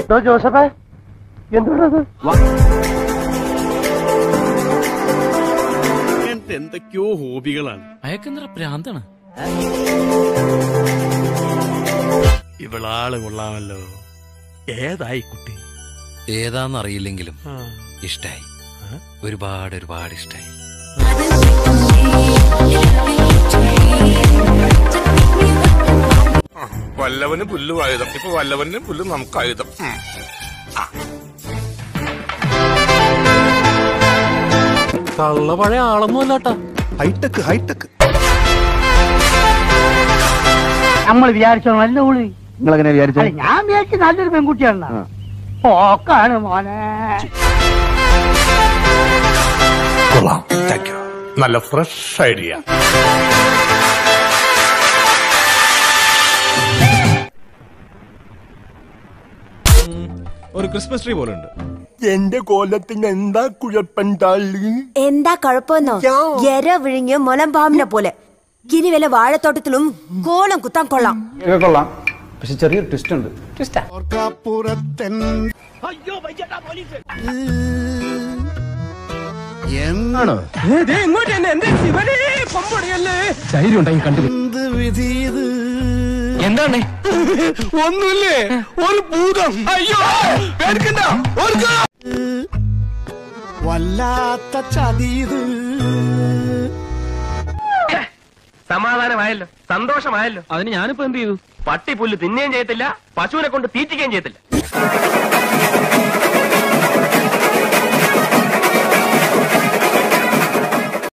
ജോസഫേ എന്തുകൊണ്ടത് അങ്ങനത്തെ എന്തൊക്കെയോ ഹോബികളാണ് അയക്കെന്തറ പ്രാന്താണ് ഇവളാള് കൊള്ളാമല്ലോ ഏതായി കുട്ടി ഏതാന്നറിയില്ലെങ്കിലും ഇഷ്ടായി ഒരുപാട് ഒരുപാട് ഇഷ്ടായി വല്ലവന് പുല്ല് ആയുധം ഇപ്പൊ വല്ലവന് പുല്ല് നമുക്ക് ആയുധം ഉം. കള്ള പഴയ ആളൊന്നും അല്ലാട്ടാ ഹൈടെക് ഹൈടെക് നമ്മൾ വിചാരിച്ചോ നല്ല ഉള്ളി നിങ്ങൾ എങ്ങനെ വിചാരിച്ചത് അല്ല ഞാൻ വിചാരിച്ചു നല്ലൊരു പെൺകുട്ടിയാണ് പോക്കാണ് മോനെ കൊള്ളാം Thank you. നല്ല ഫ്രഷ് ഐഡിയ ഒരു ക്രിസ്മസ് ട്രീ പോലെ ഉണ്ട് എന്റെ കോലത്തിന് എന്താ കുഴപ്പമുണ്ടാളി എന്താ കുഴപ്പമെന്നോ എര വിഴുങ്ങിയ മുലമ്പാമ്പിനെ പോലെ ഇനി വല്ല വാഴത്തോട്ടത്തിലും കോലം കുത്താൻ കൊള്ളാം കൊള്ളാം പക്ഷെ ചെറിയൊരു ട്വിസ്റ്റ് ഉണ്ട് എന്താണ് ഒന്നുമില്ലേ ഒരു ഭൂതം അയ്യോ പേടിക്കണ്ട ഓർക്കോ സമാധാനമായല്ലോ സന്തോഷമായല്ലോ അതിന് ഞാനിപ്പോ എന്ത് ചെയ്തു പട്ടി പുല്ല് തിന്നുകയും ചെയ്യത്തില്ല പശുവിനെ കൊണ്ട് തീറ്റിക്കുകയും ചെയ്യത്തില്ല